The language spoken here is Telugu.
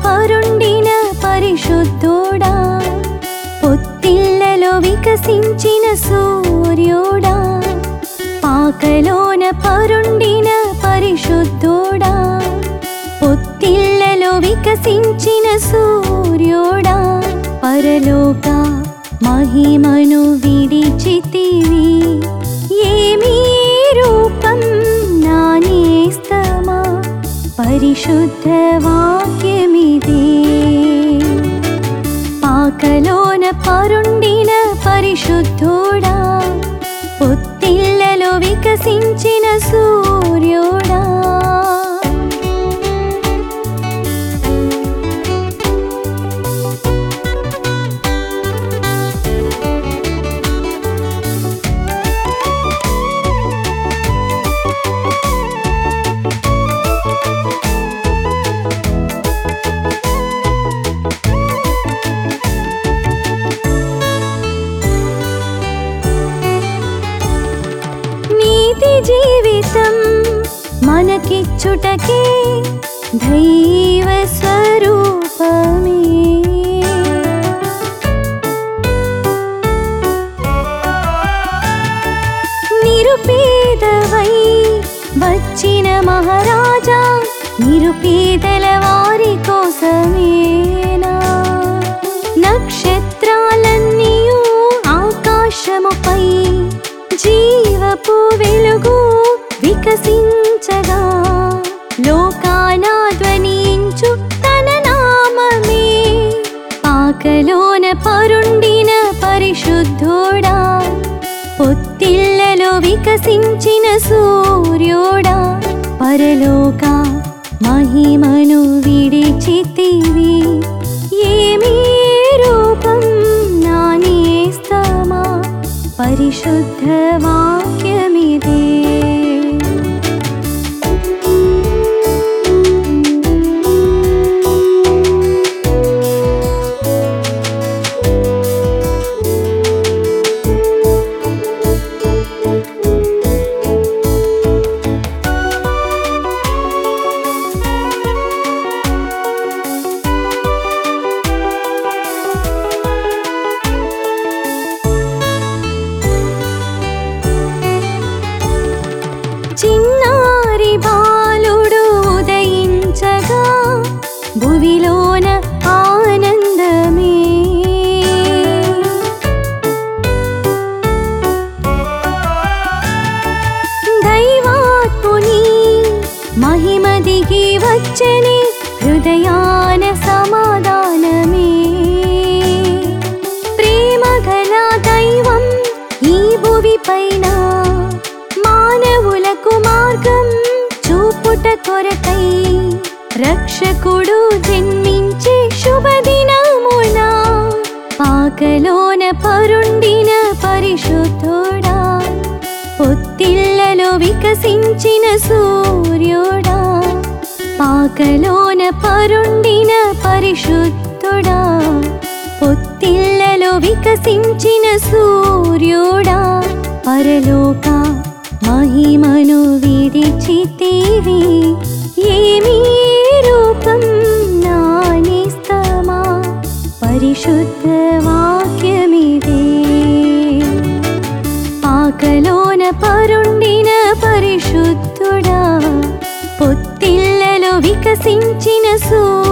పరుండిన పరిశుద్ధుడా పొత్తిళ్లలో వికసించిన సూర్యుడా పాకలోన పరుండిన పరిశుద్ధుడా పొత్తిళ్లలో వికసించిన సూర్యుడా పరలోక మహిమను విడిచితివి ఏమీ రూపం నానేస్తమా పరిశుద్ధ వాక్యమిదే పాకలోన పరుండిన పరిశుద్ధుడా పొత్తిళ్లలో వికసించిన సూర్యుడా నీతి జీవితం మనకిచ్చుటకే దైవ స్వరూపమే నిరుపేదవై వచ్చిన మహారాజా నిరుపేదల వారి కోసమేనా నక్షత్రాలన్నీయు ఆకాశముపై జీవపు వెలుగు వికసించగా లోకాన ధ్వనించు తన నామమే పాకలోన పరుండిన పరిశుద్ధుడా పొత్తిళ్లలో వికసించిన సూర్యుడా పరలోక మహిమను విడిచితివి ఏమీ రూపం నానేస్తమా పరిశుద్ధ వాక్యమిదే చిన్నారి బాలుడు ఉదయించగా భువిలోన ఆనందమే దైవాత్ముని మహిమ దిగి వచ్చని హృదయాన సమాధానమే ప్రేమ గల దైవం ఈ భువి పైన మానవులకు మార్గం చూపుట కొరకై రక్షకుడు జన్మించే శుభదినమున పాకలోన పరుండిన పరిశుద్ధుడా పొత్తిళ్లలో వికసించిన సూర్యుడా పాకలోన పరుండిన పరిశుద్ధుడా పొత్తిళ్లలో వికసించిన సూర్యుడా పరలోక మహిమను విడిచితివి ఏమీ రూపం నానిస్తమా పరిశుద్ధ వాక్యమిదే పాకలోన పరుండిన పరిశుద్ధుడా పొత్తిళ్లలో వికసించిన సూ